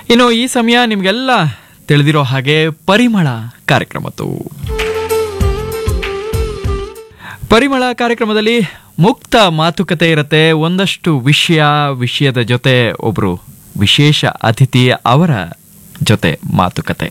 ಇನ್ನು ಈ ಸಮಯ ನಿಮಗೆಲ್ಲ ತಿಳಿದಿರೋ ಹಾಗೆ ಪರಿಮಳ ಕಾರ್ಯಕ್ರಮದ್ದು ಪರಿಮಳ ಕಾರ್ಯಕ್ರಮದಲ್ಲಿ ಮುಕ್ತ ಮಾತುಕತೆ ಇರುತ್ತೆ ಒಂದಷ್ಟು ವಿಷಯ ವಿಷಯದ ಜೊತೆ ಒಬ್ರು ವಿಶೇಷ ಅತಿಥಿ ಅವರ ಜೊತೆ ಮಾತುಕತೆ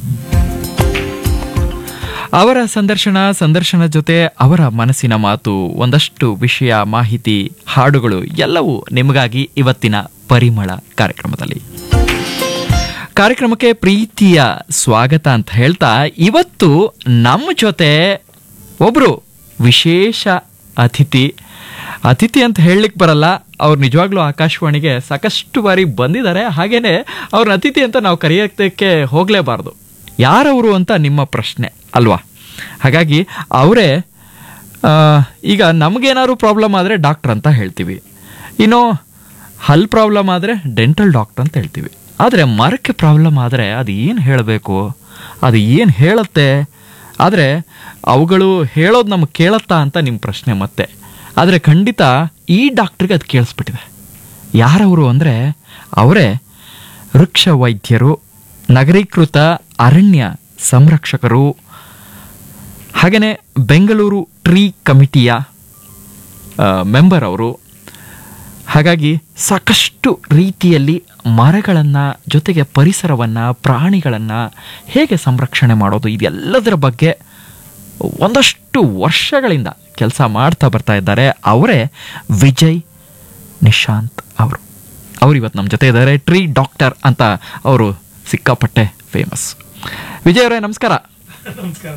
ಅವರ ಸಂದರ್ಶನ ಸಂದರ್ಶನ ಜೊತೆ ಅವರ ಮನಸ್ಸಿನ ಮಾತು ಒಂದಷ್ಟು ವಿಷಯ ಮಾಹಿತಿ ಹಾಡುಗಳು ಎಲ್ಲವೂ ನಿಮಗಾಗಿ ಇವತ್ತಿನ ಪರಿಮಳ ಕಾರ್ಯಕ್ರಮದಲ್ಲಿ ಕಾರ್ಯಕ್ರಮಕ್ಕೆ ಪ್ರೀತಿಯ ಸ್ವಾಗತ ಅಂತ ಹೇಳ್ತಾ ಇವತ್ತು ನಮ್ಮ ಜೊತೆ ಒಬ್ರು ವಿಶೇಷ ಅತಿಥಿ ಅತಿಥಿ ಅಂತ ಹೇಳಲಿಕ್ಕೆ ಬರಲ್ಲ ಅವ್ರು ನಿಜವಾಗ್ಲೂ ಆಕಾಶವಾಣಿಗೆ ಸಾಕಷ್ಟು ಬಾರಿ ಬಂದಿದ್ದಾರೆ ಹಾಗೇನೆ ಅವ್ರನ್ನ ಅತಿಥಿ ಅಂತ ನಾವು ಕರೆಯೋದಕ್ಕೆ ಹೋಗಲೇಬಾರ್ದು ಯಾರವರು ಅಂತ ನಿಮ್ಮ ಪ್ರಶ್ನೆ ಅಲ್ವಾ ಹಾಗಾಗಿ ಅವರೇ ಈಗ ನಮಗೇನಾದ್ರು ಪ್ರಾಬ್ಲಮ್ ಆದರೆ ಡಾಕ್ಟರ್ ಅಂತ ಹೇಳ್ತೀವಿ ಇನ್ನು ಹಲ್ ಪ್ರಾಬ್ಲಮ್ ಆದರೆ ಡೆಂಟಲ್ ಡಾಕ್ಟರ್ ಅಂತ ಹೇಳ್ತೀವಿ ಆದರೆ ಮರಕ್ಕೆ ಪ್ರಾಬ್ಲಮ್ ಆದರೆ ಅದು ಏನು ಹೇಳಬೇಕು ಅದು ಏನು ಹೇಳುತ್ತೆ ಆದರೆ ಅವುಗಳು ಹೇಳೋದು ನಮಗೆ ಕೇಳತ್ತಾ ಅಂತ ನಿಮ್ಮ ಪ್ರಶ್ನೆ ಮತ್ತೆ ಆದರೆ ಖಂಡಿತ ಈ ಡಾಕ್ಟ್ರಿಗೆ ಅದು ಕೇಳಿಸ್ಬಿಟ್ಟಿದೆ ಯಾರವರು ಅಂದರೆ ಅವರೇ ವೃಕ್ಷ ವೈದ್ಯರು ನಗರೀಕೃತ ಅರಣ್ಯ ಸಂರಕ್ಷಕರು ಹಾಗೆಯೇ ಬೆಂಗಳೂರು ಟ್ರೀ ಕಮಿಟಿಯ ಮೆಂಬರ್ ಅವರು ಹಾಗಾಗಿ ಸಾಕಷ್ಟು ರೀತಿಯಲ್ಲಿ ಮರಗಳನ್ನು ಜೊತೆಗೆ ಪರಿಸರವನ್ನು ಪ್ರಾಣಿಗಳನ್ನು ಹೇಗೆ ಸಂರಕ್ಷಣೆ ಮಾಡೋದು ಇದೆಲ್ಲದರ ಬಗ್ಗೆ ಒಂದಷ್ಟು ವರ್ಷಗಳಿಂದ ಕೆಲಸ ಮಾಡ್ತಾ ಬರ್ತಾ ಇದ್ದಾರೆ ಅವರೇ ವಿಜಯ್ ನಿಶಾಂತ್ ಅವರು ಅವರು ಇವತ್ತು ನಮ್ಮ ಜೊತೆ ಇದ್ದಾರೆ ಟ್ರೀ ಡಾಕ್ಟರ್ ಅಂತ ಅವರು ಸಿಕ್ಕಾಪಟ್ಟೆ ಫೇಮಸ್ ವಿಜಯ್ ಅವರೇ ನಮಸ್ಕಾರ ನಮಸ್ಕಾರ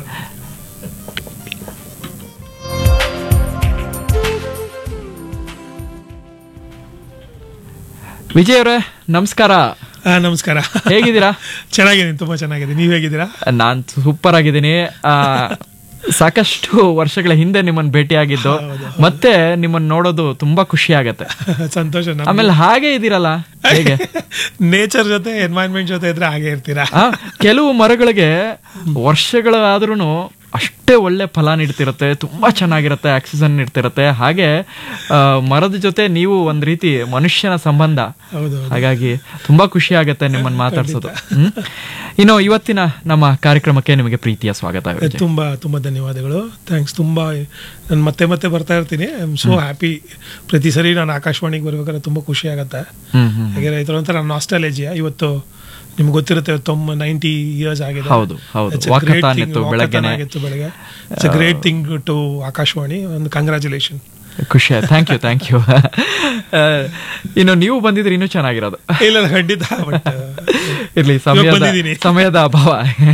ವಿಜಯ್ ಅವರೇ ನಮಸ್ಕಾರ ಆ, ನಮಸ್ಕಾರ ಹೇಗಿದ್ದೀರಾ ಚೆನ್ನಾಗಿದ್ದೀನಿ ತುಂಬಾ ಚೆನ್ನಾಗಿದೆ ನೀವು ಹೇಗಿದ್ದೀರಾ ನಾನು ಸೂಪರ್ ಆಗಿದ್ದೀನಿ ಆ, ಸಾಕಷ್ಟು ವರ್ಷಗಳ ಹಿಂದೆ ನಿಮ್ಮನ್ನ ಭೇಟಿಯಾಗಿದ್ದು ಮತ್ತೆ ನಿಮ್ಮನ್ನ ನೋಡೋದು ತುಂಬಾ ಖುಷಿ ಆಗತ್ತೆ ಸಂತೋಷ ನಮ್ಗೆ. ಆಮೇಲೆ ಹಾಗೆ ಇದ್ದೀರಲ್ಲ ಹೇಗೆ ನೇಚರ್ ಜೊತೆ ಎನ್ವೈರ್ನ್ಮೆಂಟ್ ಜೊತೆ ಇದ್ರೆ ಹಾಗೆ ಇರ್ತೀರಾ ಆ, ಕೆಲವು ಮರಗಳಿಗೆ ವರ್ಷಗಳಾದ್ರೂ ಅಷ್ಟೇ ಒಳ್ಳೆ ಫಲ ನೀಡ್ತಿರತ್ತೆ ತುಂಬಾ ಚೆನ್ನಾಗಿರುತ್ತೆ ಆಕ್ಸಿಜನ್ ನೀಡ್ತಿರತ್ತೆ ಹಾಗೆ ಆ, ಮರದ ಜೊತೆ ನೀವು ಒಂದ್ ರೀತಿ ಮನುಷ್ಯನ ಸಂಬಂಧ ಹೌದು ಹಾಗಾಗಿ ತುಂಬಾ ಖುಷಿ ಆಗತ್ತೆ ನಿಮ್ಮನ್ನ ಮಾತಾಡ್ಸೋದು ಹ್ಮ್? ಇನ್ನು ಇವತ್ತಿನ ನಮ್ಮ ಕಾರ್ಯಕ್ರಮಕ್ಕೆ ನಿಮಗೆ ಪ್ರೀತಿಯ ಸ್ವಾಗತ ವಿಜಯ್. ತುಂಬಾ ತುಂಬಾ ಧನ್ಯವಾದಗಳು ಥ್ಯಾಂಕ್ಸ್ ತುಂಬಾ ನಾನು ಮತ್ತೆ ಮತ್ತೆ ಬರ್ತಾ ಇರ್ತೀನಿ ಐ ಆಮ್ ಸೋ ಹ್ಯಾಪಿ ಪ್ರತಿ ಸರಿ ನಾನು ಆಕಾಶವಾಣಿಗೆ ಬರ್ಬೇಕಾದ್ರೆ ತುಂಬಾ ಖುಷಿ ಆಗತ್ತೆ ಹ್ಮ್ ಹ್ಮ್ ಹಾಗೆ ಇದರ ಒಂಥರ ನಾಸ್ಟಾಲಜಿಯಾ ಇವತ್ತು ನಿಮ್ಗೆ ಗೊತ್ತಿರುತ್ತೆ ತೊಂಬ ನೈಂಟಿ ಇಯರ್ಸ್ ಆಗಿದೆ ಹೌದು, ಹೌದು. It's a great walkathon thing. ಇತ್ತು ವಾಕಥಾನ್ ಬೆಳಗ್ಗೆನೆ. ಆಗಿತ್ತು ಬೆಳಗ್ಗೆ it's a great thing to Akashvani ಒಂದು ಕಂಗ್ರ್ಯಾಚುಲೇಷನ್ ಖುಷಿ ಆಯ್ತು ಥ್ಯಾಂಕ್ ಯು ಥ್ಯಾಂಕ್ ಯು ಇನ್ನು ನೀವು ಬಂದಿದ್ರೆ ಇನ್ನೂ ಚೆನ್ನಾಗಿರೋದು ಇಲ್ಲ ಖಂಡಿತ ಬಟ್ ಇರ್ಲಿ ಇವಾಗ ಸಮಯದ ಬಂದಿದ್ದೀನಿ. ಸಮಯದ ಅಭಾವ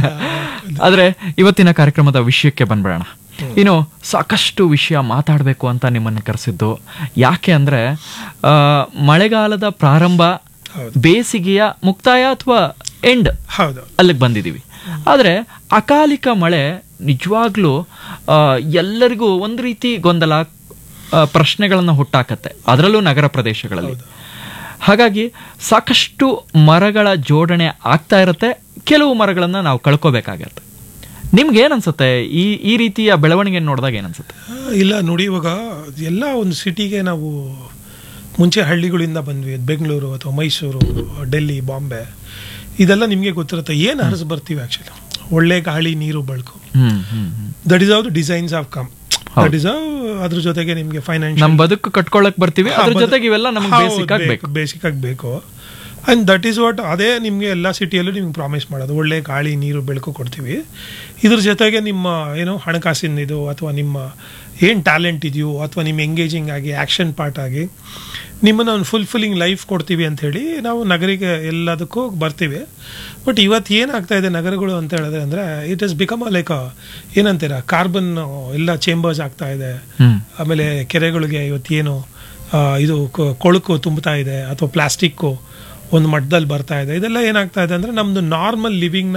ಆದ್ರೆ ಇವತ್ತಿನ ಕಾರ್ಯಕ್ರಮದ ವಿಷಯಕ್ಕೆ ಬಂದ್ಬಿಡೋಣ ಇನ್ನು ಸಾಕಷ್ಟು ವಿಷಯ ಮಾತಾಡಬೇಕು ಅಂತ ನಿಮ್ಮನ್ನು ಕರೆಸಿದ್ದು ಯಾಕೆ ಅಂದ್ರೆ ಆ, ಮಳೆಗಾಲದ ಪ್ರಾರಂಭ ಹೌದು. ಬೇಸಿಗೆಯ ಮುಕ್ತಾಯ ಅಥವಾ ಎಂಡ್ ಹೌದು ಅಲ್ಲಿಗೆ ಬಂದಿದ್ದೀವಿ ಆದರೆ ಅಕಾಲಿಕ ಮಳೆ ನಿಜವಾಗ್ಲೂ ಆ, ಎಲ್ಲರಿಗೂ ಒಂದು ರೀತಿ ಗೊಂದಲ ಆ, ಪ್ರಶ್ನೆಗಳನ್ನು ಹುಟ್ಟಾಕತ್ತೆ ಅದರಲ್ಲೂ ನಗರ ಪ್ರದೇಶಗಳಲ್ಲಿ ಹಾಗಾಗಿ ಸಾಕಷ್ಟು ಮರಗಳ ಜೋಡಣೆ ಆಗ್ತಾ ಇರುತ್ತೆ ಕೆಲವು ಮರಗಳನ್ನು ನಾವು ಕಳ್ಕೋಬೇಕಾಗತ್ತೆ ನಿಮ್ಗೆ ಏನನ್ಸುತ್ತೆ ಈ ಈ ರೀತಿಯ ಬೆಳವಣಿಗೆ ನೋಡಿದಾಗ ಏನನ್ಸುತ್ತೆ ಆ, ಇಲ್ಲ ನೋಡಿ ಇವಾಗ ಎಲ್ಲ ಒಂದು ಸಿಟಿಗೆ ನಾವು ಮುಂಚೆ ಹಳ್ಳಿಗಳಿಂದ ಬಂದ್ವಿ ಬೆಂಗಳೂರು ಅಥವಾ ಮೈಸೂರು ಡೆಲ್ಲಿ ಬಾಂಬೆ ಇದೆಲ್ಲ ನಿಮಗೆ ಗೊತ್ತಿರುತ್ತೆ ಏನು ಹರಿಸ್ ಬರ್ತೀವಿ ಆ್ಯಕ್ಚುಲಿ ಒಳ್ಳೆ ಗಾಳಿ ನೀರು ಬೆಳಕು hmm hmm hmm. That is how the designs of come that is how ಅದ್ರ ಜೊತೆಗೆ ನಿಮಗೆ ಫೈನಾನ್ಷಿಯಲ್ ನಮ್ ಬದುಕು ಕಟ್ಕೊಳಕ್ ಬರ್ತೀವಿ ಅದ್ರ ಜೊತೆಗೆ ಇವೆಲ್ಲ ನಮ್ಗೆ ಬೇಸಿಕ್ ಆಗ್ಬೇಕು ಬೇಸಿಕ್ ಆಗಿ ಬೇಕು ಆ್ಯಂಡ್ ದಟ್ ಈಸ್ ವಾಟ್ ಅದೇ ನಿಮಗೆ ಎಲ್ಲ ಸಿಟಿಯಲ್ಲೂ ನಿಮ್ಗೆ ಪ್ರಾಮಿಸ್ ಮಾಡೋದು ಒಳ್ಳೆ ಗಾಳಿ ನೀರು ಬೆಳಕು ಕೊಡ್ತೀವಿ ಇದ್ರ ಜೊತೆಗೆ ನಿಮ್ಮ ಏನು ಹಣಕಾಸಿನ ಇದು ಅಥವಾ ನಿಮ್ಮ ಏನು ಟ್ಯಾಲೆಂಟ್ ಇದೆಯೋ ಅಥವಾ ನಿಮ್ಮ ಎಂಗೇಜಿಂಗ್ ಆಗಿ ಆ್ಯಕ್ಷನ್ ಪಾರ್ಟ್ ಆಗಿ ನಿಮ್ಮನ್ನು ಒಂದು ಫುಲ್ಫಿಲ್ಲಿಂಗ್ ಲೈಫ್ ಕೊಡ್ತೀವಿ ಅಂತ ಹೇಳಿ ನಾವು ನಗರಿಗೆ ಎಲ್ಲದಕ್ಕೂ ಬರ್ತೀವಿ ಬಟ್ ಇವತ್ತು ಏನಾಗ್ತಾ ಇದೆ ನಗರಗಳು ಅಂತ ಹೇಳಿದ್ರೆ ಅಂದರೆ ಇಟ್ ಇಸ್ ಬಿಕಮ್ ಲೈಕ್ ಏನಂತೀರ ಕಾರ್ಬನ್ ಎಲ್ಲ ಚೇಂಬರ್ಸ್ ಆಗ್ತಾ ಇದೆ ಹ್ಮ್ ಆಮೇಲೆ ಕೆರೆಗಳಿಗೆ ಇವತ್ತೇನು ಆ, ಇದು ಕ- ಕೊಳಕು ತುಂಬುತ್ತಾ ಇದೆ ಅಥವಾ ಪ್ಲಾಸ್ಟಿಕ್ಕು ಒಂದು ಮಟ್ಟದಲ್ಲಿ ಬರ್ತಾ ಇದೆ ಇದೆಲ್ಲ ಏನಾಗ್ತಾ ಇದೆ ಅಂದರೆ ನಮ್ಮದು ನಾರ್ಮಲ್ ಲಿವಿಂಗ್ನ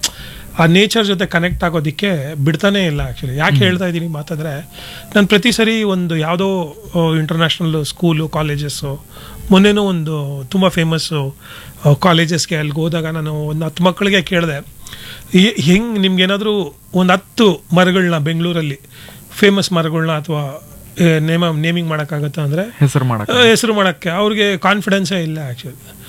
ಆ ನೇಚರ್ ಜೊತೆ ಕನೆಕ್ಟ್ ಆಗೋದಕ್ಕೆ ಬಿಡ್ತಾನೆ ಇಲ್ಲ ಆ್ಯಕ್ಚುಲಿ ಯಾಕೆ ಹೇಳ್ತಾ ಇದ್ದೀನಿ ಮಾತಾದರೆ ನಾನು ಪ್ರತಿ ಸರಿ ಒಂದು ಯಾವುದೋ ಇಂಟರ್ನ್ಯಾಷನಲ್ ಸ್ಕೂಲು ಕಾಲೇಜಸ್ಸು ಮೊನ್ನೆನೂ ಒಂದು ತುಂಬ ಫೇಮಸ್ಸು ಕಾಲೇಜಸ್ಗೆ ಅಲ್ಲಿಗೆ ಹೋದಾಗ ನಾನು ಒಂದು ಹತ್ತು ಮಕ್ಕಳಿಗೆ ಕೇಳಿದೆ ಹೆಂಗೆ ನಿಮ್ಗೇನಾದರೂ ಒಂದು ಹತ್ತು ಮರಗಳನ್ನ ಬೆಂಗಳೂರಲ್ಲಿ ಫೇಮಸ್ ಮರಗಳನ್ನ ಅಥವಾ ನೇಮ ನೇಮಿಂಗ್ ಮಾಡೋಕ್ಕಾಗತ್ತಾ ಅಂದರೆ ಹೆಸರು ಮಾಡಕ್ ಹೆಸರು ಮಾಡೋಕ್ಕೆ ಅವ್ರಿಗೆ ಕಾನ್ಫಿಡೆನ್ಸೇ ಇಲ್ಲ ಆ್ಯಕ್ಚುಲಿ